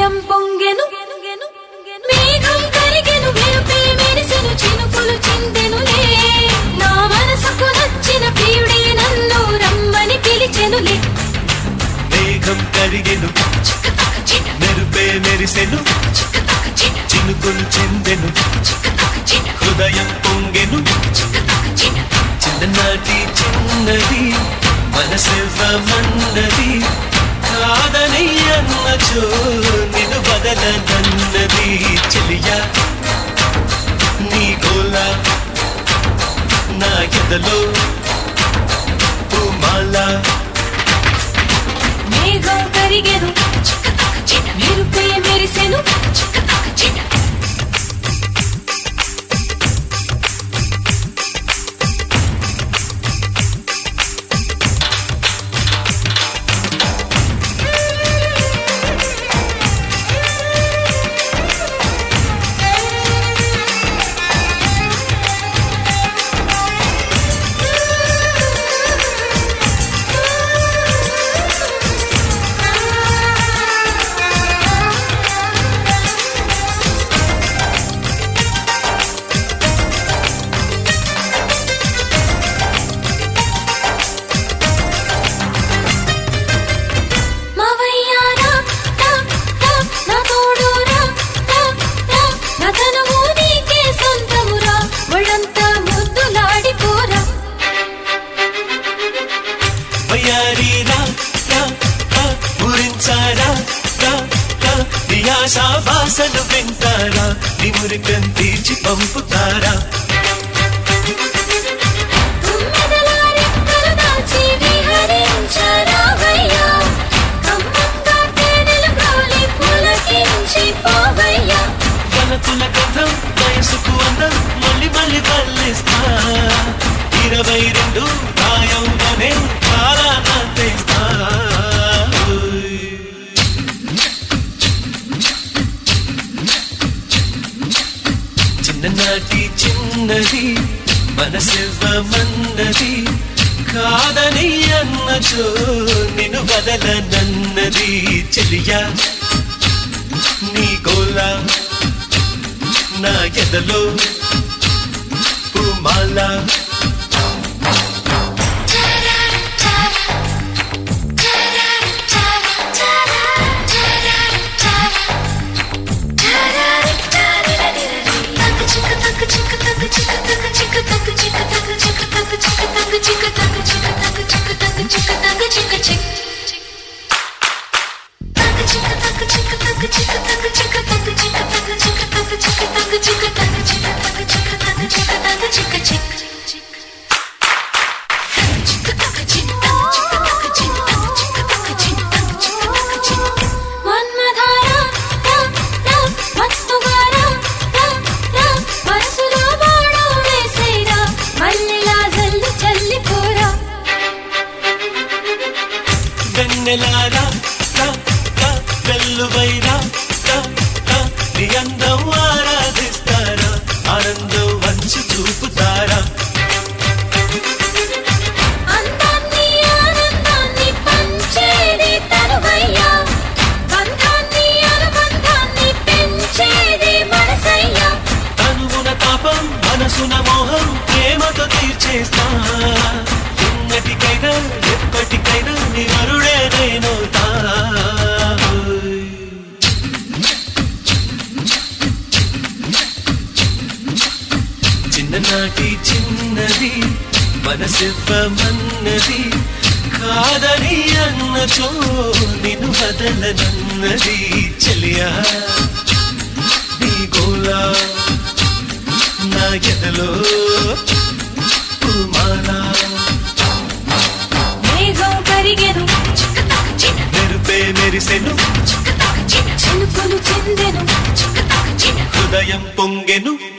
హృదయం పొంగెను మేఘం కరిగెను మెరుపే మెరిసెను చినుకులు చిందెనులే నా మనసుకు నచ్చిన ప్రియుడే నన్ను రమ్మని పిలిచెనులే మేఘం కరిగెను మెరుపే మెరిసెను చినుకులు చిందెను హృదయం పొంగెను చిన్ననాటి చిన్నది మనసివ్వమన్నది కాదని అన్నచో నిన్ను బదలనన్నది చెలియా నీ గోల నా ఎదలో పూమాల మేఘం కరిగెను మెరుపే మెరిసెను మావయ్యారా రా రా నా తోడు రా రా రా నా తనువు నీకే సొంతమురా ఒళ్ళంతా ముద్దులాడిపోరా వయ్యారి రా రా రా ఊరించారా రా రా నీ ఆశా భాషను వింటారా నీ మురికం తీర్చి పంపుతారా తుమ్మెదలా రెక్కలు దాల్చి విహరించరావయ్యా కమ్మంగా తేనెలు గాలి పులకించి పోవయ్యా వలపుల గంధం వయసుకు అందం మళ్ళీ మళ్ళీ వల్లిస్తా ఇరవై రెండు ప్రాయంలోనే చాలా అందేస్తా చిన్ననాటి చిన్నది మనసివ్వమన్నది కాదని అన్నచో నిన్ను వదలనన్నది చెలియా నీ గోలా నా ఎదలో పూమాల మన్మధారా రా రా మత్తుగారా రా రా మనసులో బాణం వేసేరా మల్లెలా జల్లు చల్లిపోరా వెన్నెలారా రా రా వెల్లువైరా రా రా నీ అందం ఆరాధిస్తారా ఆనందం వంచి చూపుతారా అందాన్ని ఆనందాన్ని పంచేది తనువయ్యా బంధాన్ని అనుబంధాన్ని పెంచేది మనసయ్యా తనువున తాపం మనసున మోహం ప్రేమతో తీర్చేస్తా ఎన్నటికైనా ఎప్పటికైనా నీ వరుడే నేనవుతా చిన్ననాటి చిన్నది మనసివ్వమన్నది కాదని అన్నచో నిన్ను వదలనన్నది చెలియా నీ గోలా నా ఎదలో పూమాలా మేఘం కరిగెను మెరుపే మెరిసెను చినుకులు చిందెను హృదయం పొంగెను